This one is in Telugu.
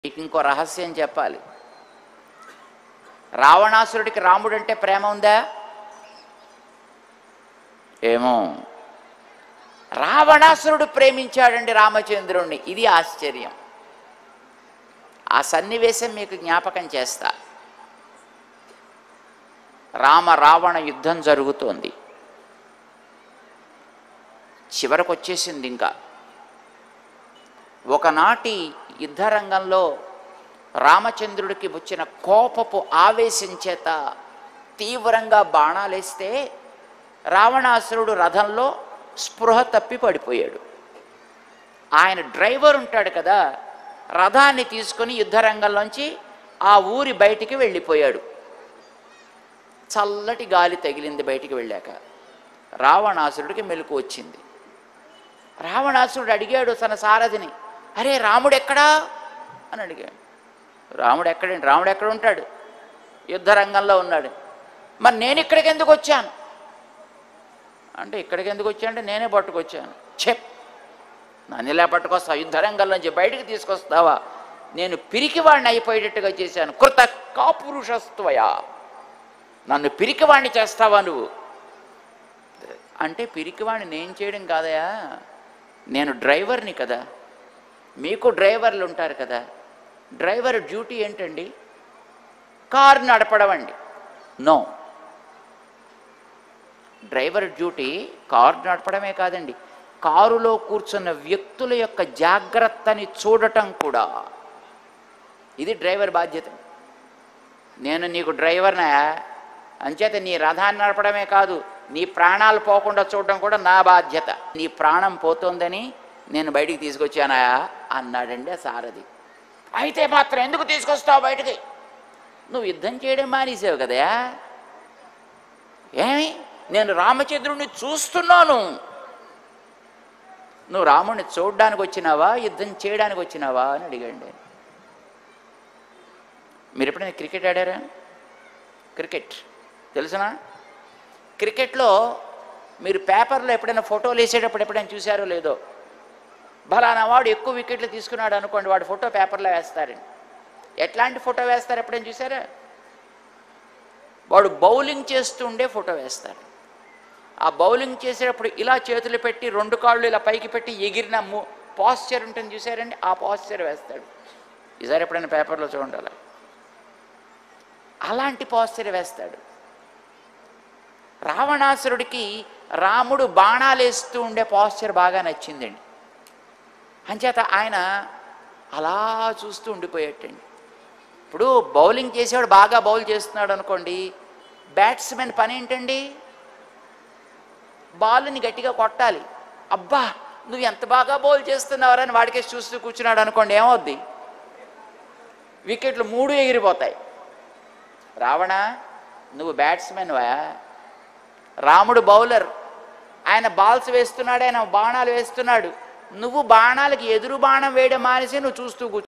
మీకు ఇంకో రహస్యం చెప్పాలి రావణాసురుడికి రాముడు అంటే ప్రేమ ఉందా ఏమో రావణాసురుడు ప్రేమించాడండి రామచంద్రుణ్ణి ఇది ఆశ్చర్యం ఆ సన్నివేశం మీకు జ్ఞాపకం చేస్తా రామ రావణ యుద్ధం జరుగుతోంది చివరకు వచ్చేసింది ఇంకా ఒకనాటి యుద్ధరంగంలో రామచంద్రుడికి వచ్చిన కోపపు ఆవేశం చేత తీవ్రంగా బాణాలేస్తే రావణాసురుడు రథంలో స్పృహ తప్పి పడిపోయాడు ఆయన డ్రైవర్ ఉంటాడు కదా రథాన్ని తీసుకొని యుద్ధరంగంలోంచి ఆ ఊరి బయటికి వెళ్ళిపోయాడు చల్లటి గాలి తగిలింది బయటికి వెళ్ళాక రావణాసురుడికి మెలకు వచ్చింది రావణాసురుడు అడిగాడు తన సారథిని అరే రాముడు ఎక్కడా అని అడిగాడు రాముడు ఎక్కడండి రాముడు ఎక్కడ ఉంటాడు యుద్ధరంగంలో ఉన్నాడు మరి నేను ఇక్కడికి ఎందుకు వచ్చాను అంటే ఇక్కడికి ఎందుకు వచ్చానంటే నేనే పట్టుకొచ్చాను చెప్ నన్ను ఇలా పట్టుకొస్తావు యుద్ధరంగంలోంచి బయటికి తీసుకొస్తావా నేను పిరికివాడిని అయిపోయేటట్టుగా చేశాను కృత కాపురుషస్త్వయా నన్ను పిరికివాణ్ణి చేస్తావా నువ్వు అంటే పిరికివాణ్ణి నేను చేయడం కాదయా నేను డ్రైవర్ని కదా మీకు డ్రైవర్లు ఉంటారు కదా డ్రైవర్ డ్యూటీ ఏంటండి కారు నడపడం అండి నో డ్రైవర్ డ్యూటీ కారు నడపడమే కాదండి కారులో కూర్చున్న వ్యక్తుల యొక్క జాగ్రత్తని చూడటం కూడా ఇది డ్రైవర్ బాధ్యత నేను నీకు డ్రైవర్నా అంచేత నీ రథాన్ని నడపడమే కాదు నీ ప్రాణాలు పోకుండా చూడడం కూడా నా బాధ్యత నీ ప్రాణం పోతోందని నేను బయటికి తీసుకొచ్చానా అన్నాడండి ఆ సారథి అయితే మాత్రం ఎందుకు తీసుకొస్తావు బయటికి నువ్వు యుద్ధం చేయడం మానేసావు కదా ఏమి నేను రామచంద్రుడిని చూస్తున్నాను నువ్వు రాముడిని చూడడానికి వచ్చినావా యుద్ధం చేయడానికి వచ్చినావా అని అడిగాడు మీరు ఎప్పుడైనా క్రికెట్ ఆడారా క్రికెట్ తెలుసునా క్రికెట్లో మీరు పేపర్లో ఎప్పుడైనా ఫోటోలు వేసేటప్పుడు ఎప్పుడైనా చూసారో లేదో బలానా వాడు ఎక్కువ వికెట్లు తీసుకున్నాడు అనుకోండి వాడు ఫోటో పేపర్లో వేస్తారండి ఎట్లాంటి ఫోటో వేస్తారు ఎప్పుడైనా చూసారా వాడు బౌలింగ్ చేస్తుండే ఫోటో వేస్తారు ఆ బౌలింగ్ చేసేటప్పుడు ఇలా చేతులు పెట్టి రెండు కాళ్ళు ఇలా పైకి పెట్టి ఎగిరిన పాస్చర్ ఉంటుంది చూసారండి ఆ పాస్చర్ వేస్తాడు ఈసారి ఎప్పుడైనా పేపర్లో చూడండి అలా అలాంటి పాస్చర్ వేస్తాడు రావణాసురుడికి రాముడు బాణాలు వేస్తూ ఉండే పాస్చర్ బాగా నచ్చిందండి అంచేత ఆయన అలా చూస్తూ ఉండిపోయేటండి ఇప్పుడు బౌలింగ్ చేసేవాడు బాగా బౌల్ చేస్తున్నాడు అనుకోండి బ్యాట్స్మెన్ పని ఏంటండి బాల్ని గట్టిగా కొట్టాలి అబ్బా నువ్వు ఎంత బాగా బౌల్ చేస్తున్నావరని వాడికే చూస్తూ కూర్చున్నాడు అనుకోండి ఏమవుద్ది వికెట్లు మూడు ఎగిరిపోతాయి రావణ నువ్వు బ్యాట్స్మెన్వా రాముడు బౌలర్ ఆయన బాల్స్ వేస్తున్నాడు ఆయన బాణాలు వేస్తున్నాడు నువ్వు బాణాలకి ఎదురు బాణం వేయడం మానేసి నువ్వు చూస్తూ కూర్చో